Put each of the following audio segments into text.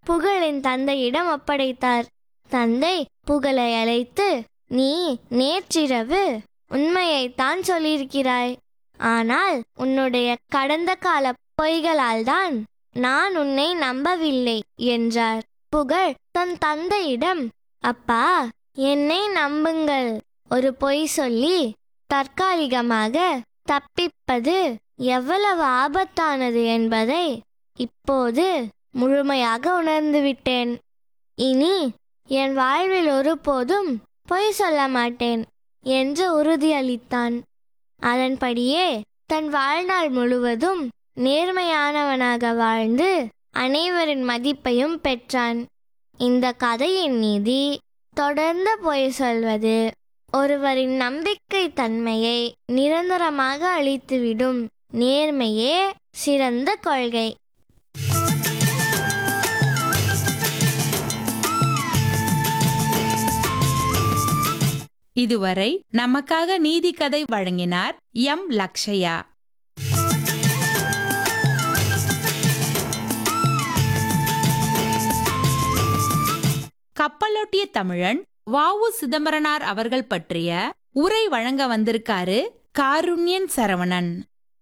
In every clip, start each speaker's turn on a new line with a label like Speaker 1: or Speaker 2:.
Speaker 1: புகழின் தந்தையிடம் ஒப்படைத்தார் தந்தை புகழை அழைத்து நீ நேற்றிரவு உண்மையைத்தான் சொல்லியிருக்கிறாய் ஆனால் உன்னுடைய கடந்த கால பொய்களால் தான் நான் உன்னை நம்பவில்லை என்றார் புகழ் தன் தந்தையிடம் அப்பா என்னை நம்புங்கள் ஒரு பொய் சொல்லி தற்காலிகமாக தப்பிப்பது எவ்வளவு ஆபத்தானது என்பதை இப்போது முழுமையாக உணர்ந்துவிட்டேன் இனி என் வாழ்வில் ஒருபோதும் பொய் சொல்ல மாட்டேன் என்று உறுதியளித்தான் அதன்படியே தன் வாழ்நாள் முழுவதும் நேர்மையானவனாக வாழ்ந்து அனைவரின் மதிப்பையும் பெற்றான் இந்த கதையின் நீதி தொடர்ந்து பொய் சொல்வது ஒருவரின் நம்பிக்கை தன்மையை நிரந்தரமாக அழித்துவிடும் நேர்மையே சிறந்த கொள்கை
Speaker 2: இதுவரை நமக்காக நீதி கதை வழங்கினார் எம் லக்ஷயா கப்பலோட்டிய தமிழன் வாவு சிதம்பரனார் அவர்கள் பற்றிய உரை வழங்க வந்திருக்காரு காருண்யன் சரவணன்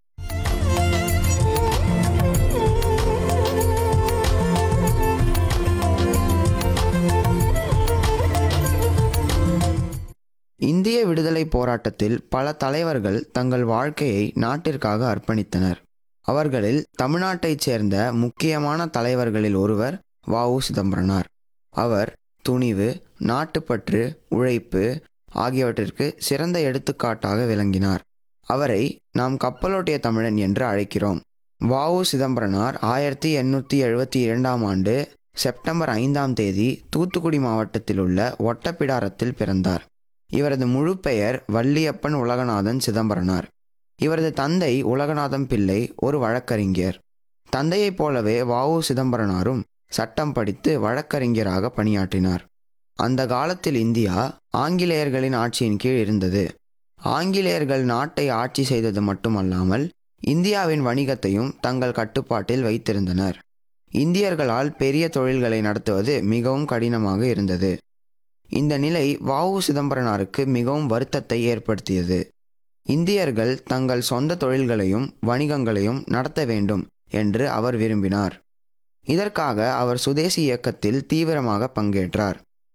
Speaker 3: இந்திய விடுதலை போராட்டத்தில் பல தலைவர்கள் தங்கள் வாழ்க்கையை நாட்டிற்காக அர்ப்பணித்தனர் அவர்களில் தமிழ்நாட்டைச் சேர்ந்த முக்கியமான தலைவர்களில் ஒருவர் வஉ சிதம்பரனார் அவர் துணிவு நாட்டுப்பற்று உழைப்பு ஆகியவற்றிற்கு சிறந்த எடுத்துக்காட்டாக விளங்கினார் அவரை நாம் கப்பலோட்டிய தமிழன் என்று அழைக்கிறோம் வஉ சிதம்பரனார் ஆயிரத்தி எண்ணூற்றி எழுபத்தி இரண்டாம் ஆண்டு செப்டம்பர் ஐந்தாம் தேதி தூத்துக்குடி மாவட்டத்தில் உள்ள ஒட்டப்பிடாரத்தில் பிறந்தார் இவரது முழு பெயர் வள்ளியப்பன் உலகநாதன் சிதம்பரனார் இவரது தந்தை உலகநாதம் பிள்ளை ஒரு வழக்கறிஞர் தந்தையைப் போலவே வஉ சிதம்பரனாரும் சட்டம் படித்து வழக்கறிஞராக பணியாற்றினார் அந்த காலத்தில் இந்தியா ஆங்கிலேயர்களின் ஆட்சியின் கீழ் இருந்தது ஆங்கிலேயர்கள் நாட்டை ஆட்சி செய்தது மட்டுமல்லாமல் இந்தியாவின் வணிகத்தையும் தங்கள் கட்டுப்பாட்டில் வைத்திருந்தனர் இந்தியர்களால் பெரிய தொழில்களை நடத்துவது மிகவும் கடினமாக இருந்தது இந்த நிலை வஉ சிதம்பரனாருக்கு மிகவும் வருத்தத்தை ஏற்படுத்தியது இந்தியர்கள் தங்கள் சொந்த தொழில்களையும் வணிகங்களையும் நடத்த வேண்டும் என்று அவர் விரும்பினார் இதற்காக அவர் சுதேசி இயக்கத்தில் தீவிரமாக பங்கேற்றார்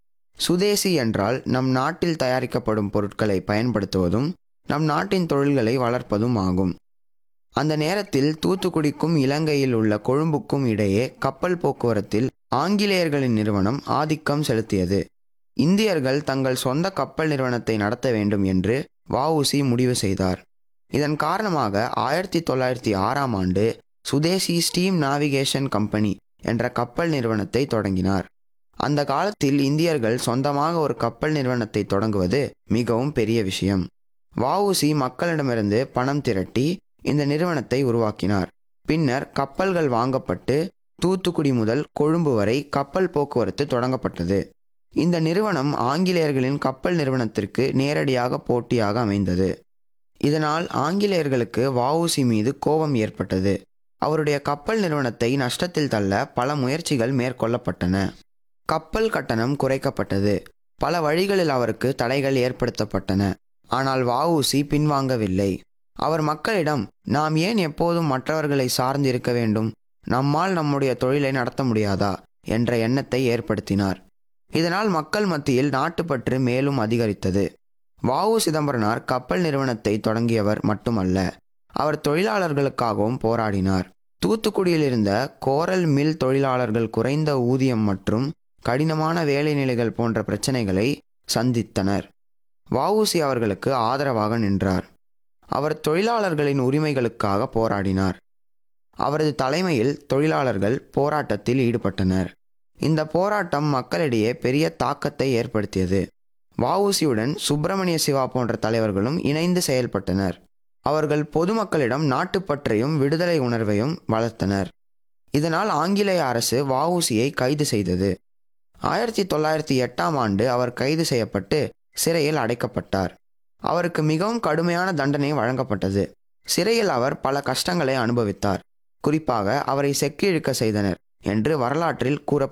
Speaker 3: சுதேசி என்றால் நம் நாட்டில் தயாரிக்கப்படும் பொருட்களை பயன்படுத்துவதும் நம் நாட்டின் தொழில்களை வளர்ப்பதும் ஆகும் அந்த நேரத்தில் தூத்துக்குடிக்கும் இலங்கையில் உள்ள கொழும்புக்கும் இடையே கப்பல் போக்குவரத்தில் ஆங்கிலேயர்களின் நிறுவனம் ஆதிக்கம் செலுத்தியது இந்தியர்கள் தங்கள் சொந்த கப்பல் நிறுவனத்தை நடத்த வேண்டும் என்று வஉசி முடிவு செய்தார் இதன் காரணமாக ஆயிரத்தி தொள்ளாயிரத்தி ஆறாம் ஆண்டு சுதேசி ஸ்டீம் நாவிகேஷன் கம்பெனி என்ற கப்பல் நிறுவனத்தை தொடங்கினார் அந்த காலத்தில் இந்தியர்கள் சொந்தமாக ஒரு கப்பல் நிறுவனத்தை தொடங்குவது மிகவும் பெரிய விஷயம் வஉசி மக்களிடமிருந்து பணம் திரட்டி இந்த நிறுவனத்தை உருவாக்கினார் பின்னர் கப்பல்கள் வாங்கப்பட்டு தூத்துக்குடி முதல் கொழும்பு வரை கப்பல் போக்குவரத்து தொடங்கப்பட்டது இந்த நிறுவனம் ஆங்கிலேயர்களின் கப்பல் நிறுவனத்திற்கு நேரடியாக போட்டியாக அமைந்தது இதனால் ஆங்கிலேயர்களுக்கு வஉசி மீது கோபம் ஏற்பட்டது அவருடைய கப்பல் நிறுவனத்தை நஷ்டத்தில் தள்ள பல முயற்சிகள் மேற்கொள்ளப்பட்டன கப்பல் கட்டணம் குறைக்கப்பட்டது பல வழிகளில் அவருக்கு தடைகள் ஏற்படுத்தப்பட்டன ஆனால் வஉசி பின்வாங்கவில்லை அவர் மக்களிடம் நாம் ஏன் எப்போதும் மற்றவர்களை சார்ந்து இருக்க வேண்டும் நம்மால் நம்முடைய தொழிலை நடத்த முடியாதா என்ற எண்ணத்தை ஏற்படுத்தினார் இதனால் மக்கள் மத்தியில் நாட்டுப்பற்று மேலும் அதிகரித்தது வஉ சிதம்பரனார் கப்பல் நிறுவனத்தை தொடங்கியவர் மட்டுமல்ல அவர் தொழிலாளர்களுக்காகவும் போராடினார் தூத்துக்குடியில் இருந்த கோரல் மில் தொழிலாளர்கள் குறைந்த ஊதியம் மற்றும் கடினமான வேலைநிலைகள் போன்ற பிரச்சனைகளை சந்தித்தனர் வஉசி அவர்களுக்கு ஆதரவாக நின்றார் அவர் தொழிலாளர்களின் உரிமைகளுக்காக போராடினார் அவரது தலைமையில் தொழிலாளர்கள் போராட்டத்தில் ஈடுபட்டனர் இந்த போராட்டம் மக்களிடையே பெரிய தாக்கத்தை ஏற்படுத்தியது வஉசியுடன் சுப்பிரமணிய சிவா போன்ற தலைவர்களும் இணைந்து செயல்பட்டனர் அவர்கள் பொதுமக்களிடம் நாட்டுப்பற்றையும் விடுதலை உணர்வையும் வளர்த்தனர் இதனால் ஆங்கிலேய அரசு வஉசியை கைது செய்தது ஆயிரத்தி தொள்ளாயிரத்தி எட்டாம் ஆண்டு அவர் கைது செய்யப்பட்டு சிறையில் அடைக்கப்பட்டார் அவருக்கு மிகவும் கடுமையான தண்டனை வழங்கப்பட்டது சிறையில் அவர் பல கஷ்டங்களை அனுபவித்தார் குறிப்பாக அவரை செக்கிழுக்க செய்தனர் என்று வரலாற்றில் கூறப்பட்டு